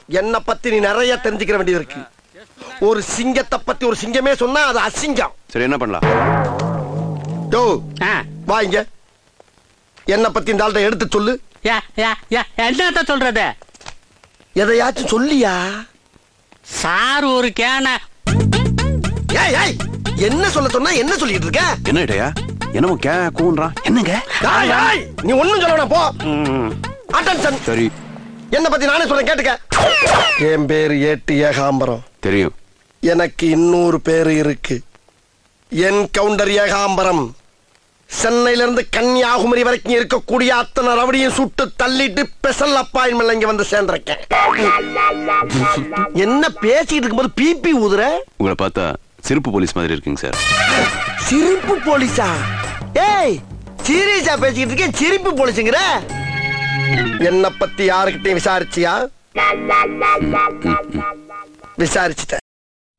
என்ன பத்தி நீ நிறைய தெரிஞ்சுக்கிற வேண்டியது இருக்கு ஒரு சிங்கத்தை பத்தி ஒரு சிங்கமே சொன்னா அது அசிங்கம் சரி என்ன பண்ணலாம் யோ ஆ, வா இங்க என்ன பத்தி இந்த ஆள்கிட்ட எடுத்து சொல்லு யா, யா, யா, என்னத்த சொல்றது எதையாச்சும் சொல்லியா சார் ஒரு கேன ஏய் ஏய் என்ன சொல்ல சொன்னா என்ன சொல்லிட்டு இருக்க என்ன இடையா என்னமோ கே கூன்றான் என்னங்க ஏய், ஏய், நீ ஒண்ணும் சொல்ல வேணாம், போ ம், அட்டென்ஷன் சரி என்ன பத்தி நானே சொல்றேன் கேட்டுக்க என் பேரு ஏட்டு ஏகாம்பரம் தெரியும் எனக்கு இன்னொரு பேரு இருக்கு என் கவுண்டர் ஏகாம்பரம் சென்னையில இருந்து கன்னியாகுமரி வரைக்கும் இருக்கக்கூடிய அத்தனை ரவடியும் சுட்டு தள்ளிட்டு ஸ்பெஷல் அப்பாயின்மெண்ட் இங்க வந்து சேர்ந்திருக்கேன் என்ன பேசிட்டு இருக்கும்போது பிபி ஊதுற உங்களை பார்த்தா சிறப்பு போலீஸ் மாதிரி இருக்குங்க சார் சிரிப்பு போலீஸா ஏய் சீரியஸா பேசிக்கிட்டு இருக்கேன் சிரிப்பு போலீஸுங்கிற என்ன பத்தி யாருக்கிட்டையும் விசாரிச்சியா விசாரிச்சுட்ட